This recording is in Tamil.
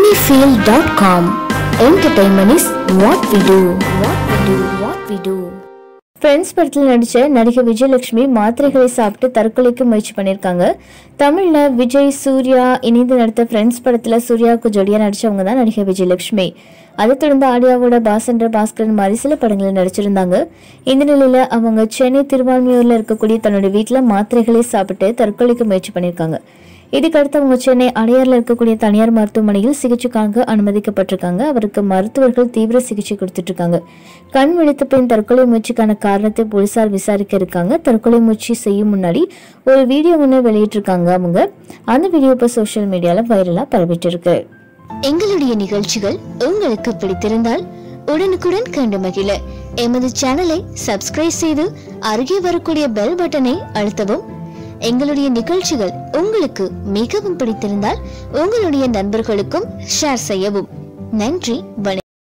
Sunnyfield.com. Entertainment is what we do. What we do. What we do. Friends படத்தில் நடித்த நடிகை விஜயலட்சுமி மாத்திரைகளை சாப்பிட்டு தற்கொலைக்கு முயற்சி பண்ணியிருக்காங்க தமிழில் விஜய் சூர்யா இணைந்து நடித்த ஃப்ரெண்ட்ஸ் படத்தில் சூர்யாவுக்கு ஜோடியாக நடித்தவங்க தான் நடிகை விஜயலட்சுமி அதைத் தொடர்ந்து ஆடியாவோட பாசன்ற பாஸ்கரன் மாதிரி சில படங்களில் நடிச்சிருந்தாங்க இந்த நிலையில் அவங்க சென்னை திருவான்மையூரில் இருக்கக்கூடிய தன்னோட வீட்டில் மாத்திரைகளை சாப்பிட்டு தற்கொலைக்கு முயற்சி பண்ணியிருக்காங்க இதுக்கடுத்து அவங்க சென்னை அடையாறில் இருக்கக்கூடிய தனியார் மருத்துவமனையில் சிகிச்சைக்காக அனுமதிக்கப்பட்டிருக்காங்க அவருக்கு மருத்துவர்கள் தீவிர சிகிச்சை கொடுத்துட்டு இருக்காங்க கண் விழித்த பின் தற்கொலை முயற்சிக்கான காரணத்தை போலீசார் விசாரிக்க இருக்காங்க தற்கொலை முயற்சி செய்யும் முன்னாடி ஒரு வீடியோ ஒன்று வெளியிட்டிருக்காங்க அவங்க அந்த வீடியோ இப்போ சோஷியல் மீடியால வைரலா பரவிட்டு இருக்கு எங்களுடைய நிகழ்ச்சிகள் உங்களுக்கு பிடித்திருந்தால் உடனுக்குடன் கண்டு மகிழ எமது சேனலை சப்ஸ்கிரைப் செய்து அருகே வரக்கூடிய பெல் பட்டனை அழுத்தவும் எங்களுடைய நிகழ்ச்சிகள் உங்களுக்கு மிகவும் பிடித்திருந்தால் உங்களுடைய நண்பர்களுக்கும் ஷேர் செய்யவும் நன்றி வணக்கம்